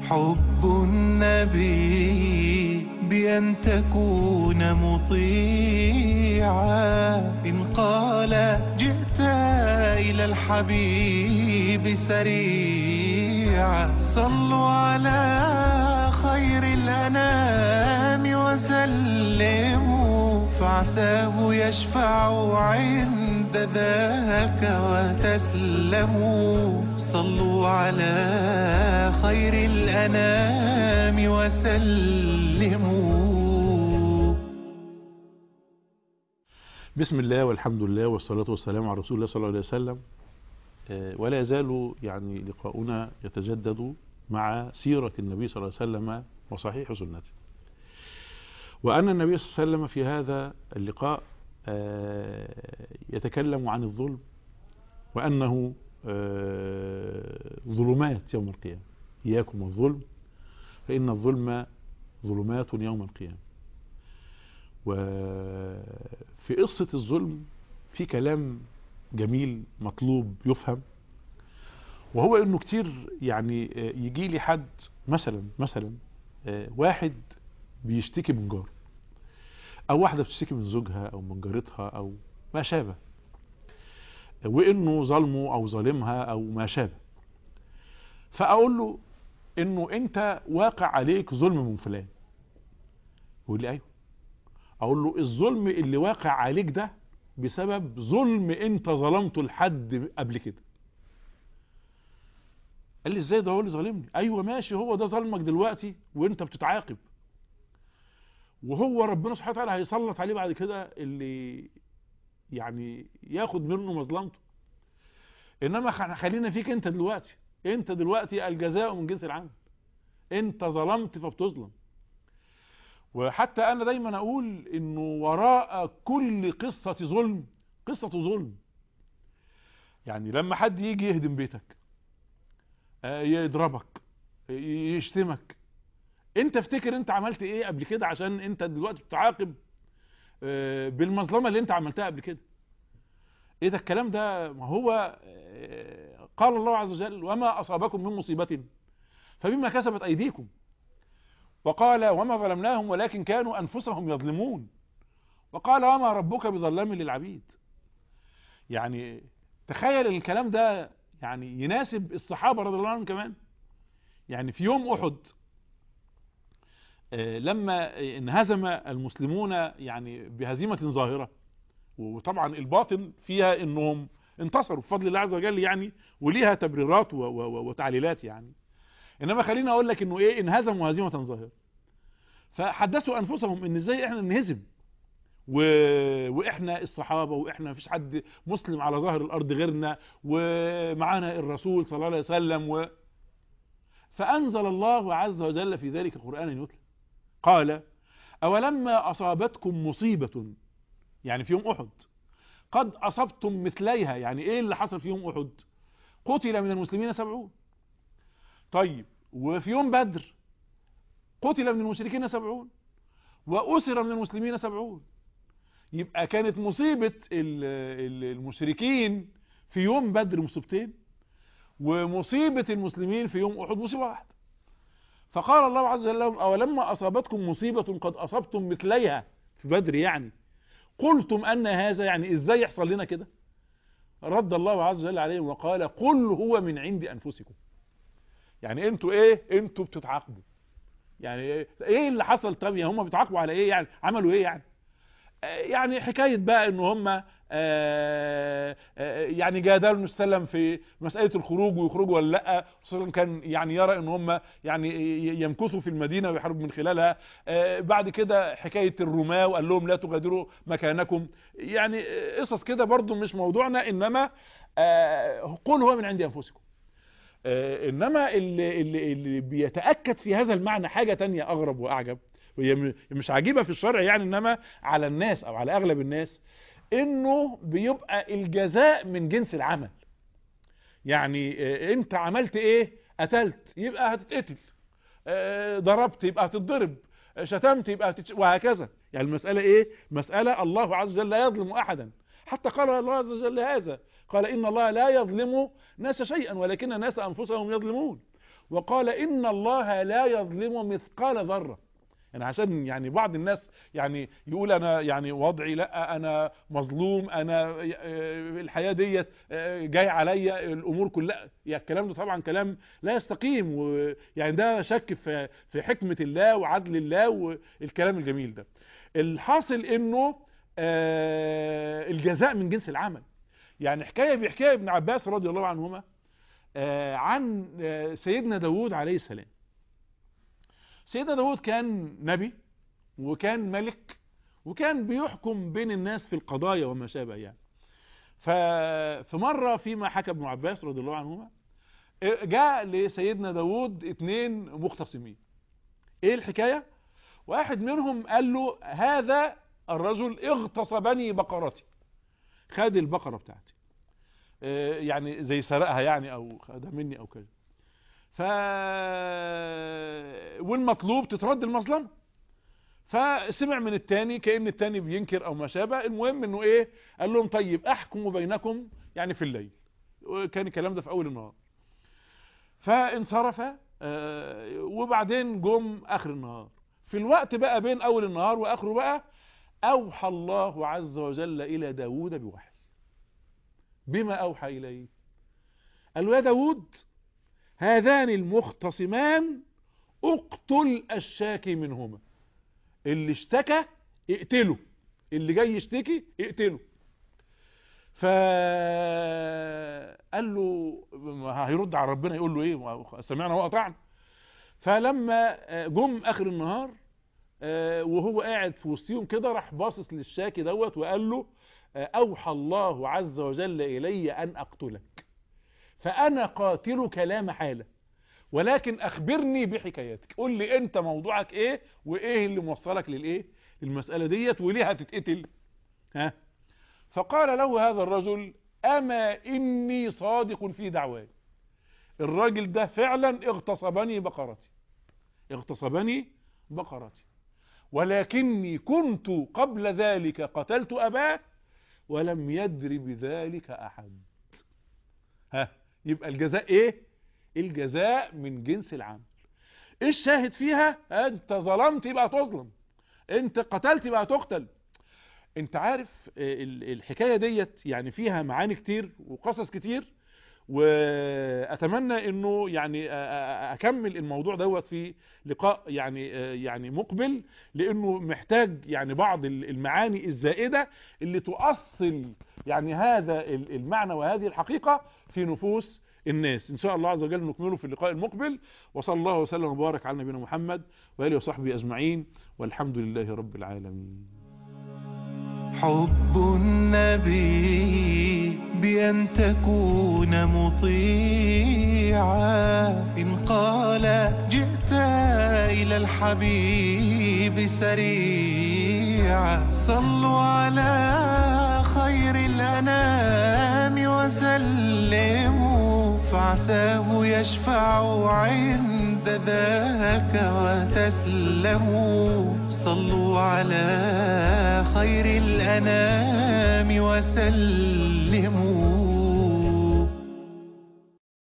حب النبي بأن تكون مطيعا إن قال جئت إلى الحبيب سريعا صلوا على خير الأنام وسلموا فعساه يشفع عند ذاك وتسلموا صلوا على خير الأنام وسلموا بسم الله والحمد لله والصلاة والسلام على رسول الله صلى الله عليه وسلم آه، ولا يزال يعني لقاؤنا يتجدد مع سيرة النبي صلى الله عليه وسلم وصحيح سنته وأن النبي صلى الله عليه وسلم في هذا اللقاء آه، يتكلم عن الظلم وأنه آه، ظلمات يوم القيامة إياكم والظلم فإن الظلم ظلمات يوم القيامة وفي قصة الظلم في كلام جميل مطلوب يفهم وهو انه كتير يعني يجي لي حد مثلا مثلا واحد بيشتكي من جاره او واحدة بتشتكي من زوجها او من جارتها او ما شابه وانه ظلمه او ظالمها او ما شابه فاقول له انه انت واقع عليك ظلم من فلان يقول لي ايوه اقول له الظلم اللي واقع عليك ده بسبب ظلم انت ظلمته لحد قبل كده قال لي ازاي ده هو اللي ظالمني ايوه ماشي هو ده ظلمك دلوقتي وانت بتتعاقب وهو ربنا سبحانه وتعالى هيسلط عليه بعد كده اللي يعني ياخد منه مظلمته انما خلينا فيك انت دلوقتي انت دلوقتي الجزاء من جنس العمل انت ظلمت فبتظلم وحتى انا دايما اقول انه وراء كل قصة ظلم قصة ظلم يعني لما حد يجي يهدم بيتك يضربك يشتمك انت افتكر انت عملت ايه قبل كده عشان انت دلوقتي بتعاقب بالمظلمة اللي انت عملتها قبل كده ايه ده الكلام ده ما هو قال الله عز وجل وما اصابكم من مصيبة فبما كسبت ايديكم وقال وما ظلمناهم ولكن كانوا أنفسهم يظلمون وقال وما ربك بظلام للعبيد يعني تخيل الكلام ده يعني يناسب الصحابة رضي الله عنهم كمان يعني في يوم أحد لما انهزم المسلمون يعني بهزيمة ظاهرة وطبعا الباطن فيها انهم انتصروا بفضل الله عز وجل يعني وليها تبريرات وتعليلات يعني انما خليني اقول لك انه ايه انهزموا هزيمه ظاهره فحدثوا انفسهم ان ازاي احنا ننهزم و... واحنا الصحابه واحنا مفيش حد مسلم على ظهر الارض غيرنا ومعانا الرسول صلى الله عليه وسلم و... فانزل الله عز وجل في ذلك قرانا يتلى قال اولما اصابتكم مصيبه يعني في يوم احد قد اصبتم مثليها يعني ايه اللي حصل في يوم احد قتل من المسلمين سبعون طيب وفي يوم بدر قتل من المشركين سبعون وأسر من المسلمين سبعون يبقى كانت مصيبة المشركين في يوم بدر مصيبتين ومصيبة المسلمين في يوم أحد مصيبة واحدة فقال الله عز وجل لهم أولما أصابتكم مصيبة قد أصبتم مثليها في بدر يعني قلتم أن هذا يعني إزاي يحصل لنا كده رد الله عز وجل عليهم وقال قل هو من عند أنفسكم يعني انتوا ايه انتوا بتتعاقبوا يعني ايه اللي حصل طب هم بيتعاقبوا على ايه يعني عملوا ايه يعني يعني حكاية بقى ان هم يعني جادلوا النبي صلى الله عليه وسلم في مسألة الخروج ويخرجوا ولا لا صلى كان يعني يرى ان هم يعني يمكثوا في المدينة ويحاربوا من خلالها بعد كده حكاية الرماة وقال لهم لا تغادروا مكانكم يعني قصص كده برضو مش موضوعنا انما قل هو من عند انفسكم انما اللي, اللي, اللي بيتأكد في هذا المعنى حاجة تانية اغرب واعجب وهي مش عجيبة في الشرع يعني انما على الناس او على اغلب الناس انه بيبقى الجزاء من جنس العمل يعني انت عملت ايه قتلت يبقى هتتقتل ضربت يبقى هتتضرب شتمت يبقى هتتش... وهكذا يعني المسألة ايه مسألة الله عز وجل لا يظلم احدا حتى قال الله عز وجل هذا قال إن الله لا يظلم ناس شيئا ولكن الناس أنفسهم يظلمون وقال إن الله لا يظلم مثقال ذرة يعني عشان يعني بعض الناس يعني يقول انا يعني وضعي لا انا مظلوم انا آه، الحياه ديت آه، جاي عليا الامور كلها يعني الكلام ده طبعا كلام لا يستقيم ويعني ده شك في في حكمه الله وعدل الله والكلام الجميل ده الحاصل انه آه، الجزاء من جنس العمل يعني حكايه بيحكيها ابن عباس رضي الله عنهما آه، عن آه، سيدنا داود عليه السلام سيدنا داود كان نبي وكان ملك وكان بيحكم بين الناس في القضايا وما شابه يعني ففي مرة فيما حكى ابن عباس رضي الله عنهما جاء لسيدنا داود اتنين مختصمين ايه الحكاية واحد منهم قال له هذا الرجل اغتصبني بقرتي خد البقرة بتاعتي اه يعني زي سرقها يعني او خدها مني او كده ف والمطلوب تترد المظلمه فسمع من التاني كأن التاني بينكر او ما شابه المهم انه ايه قال لهم طيب احكم بينكم يعني في الليل وكان الكلام ده في اول النهار فانصرف آه، وبعدين جم اخر النهار في الوقت بقى بين اول النهار واخره بقى اوحى الله عز وجل الى داود بوحي بما اوحى اليه قال له يا داود هذان المختصمان اقتل الشاكي منهما اللي اشتكى اقتله اللي جاي يشتكي اقتله فقال له هيرد على ربنا يقول له ايه سمعنا وقطعنا فلما جم اخر النهار وهو قاعد في وسطهم كده راح باصص للشاكي دوت وقال له اوحى الله عز وجل الي ان اقتلك فانا قاتلك لا محاله ولكن اخبرني بحكاياتك قول لي انت موضوعك ايه وايه اللي موصلك للايه للمساله ديت وليه هتتقتل ها فقال له هذا الرجل اما اني صادق في دعواي الراجل ده فعلا اغتصبني بقرتي اغتصبني بقرتي ولكني كنت قبل ذلك قتلت اباه ولم يدر بذلك احد ها يبقى الجزاء ايه الجزاء من جنس العمل ايه الشاهد فيها انت ظلمت يبقى تظلم انت قتلت يبقى تقتل انت عارف الحكاية ديت يعني فيها معاني كتير وقصص كتير واتمنى انه يعني اكمل الموضوع دوت في لقاء يعني يعني مقبل لانه محتاج يعني بعض المعاني الزائدة اللي تؤصل يعني هذا المعنى وهذه الحقيقة في نفوس الناس ان شاء الله عز وجل نكمله في اللقاء المقبل وصلى الله وسلم وبارك على نبينا محمد واله وصحبه اجمعين والحمد لله رب العالمين حب النبي بأن تكون مطيعا إن قال جئت إلى الحبيب سريعا صلوا على خير الأنام وسلموا فعساه يشفع عند ذاك وتسلموا صلوا على خير الأنام وسلموا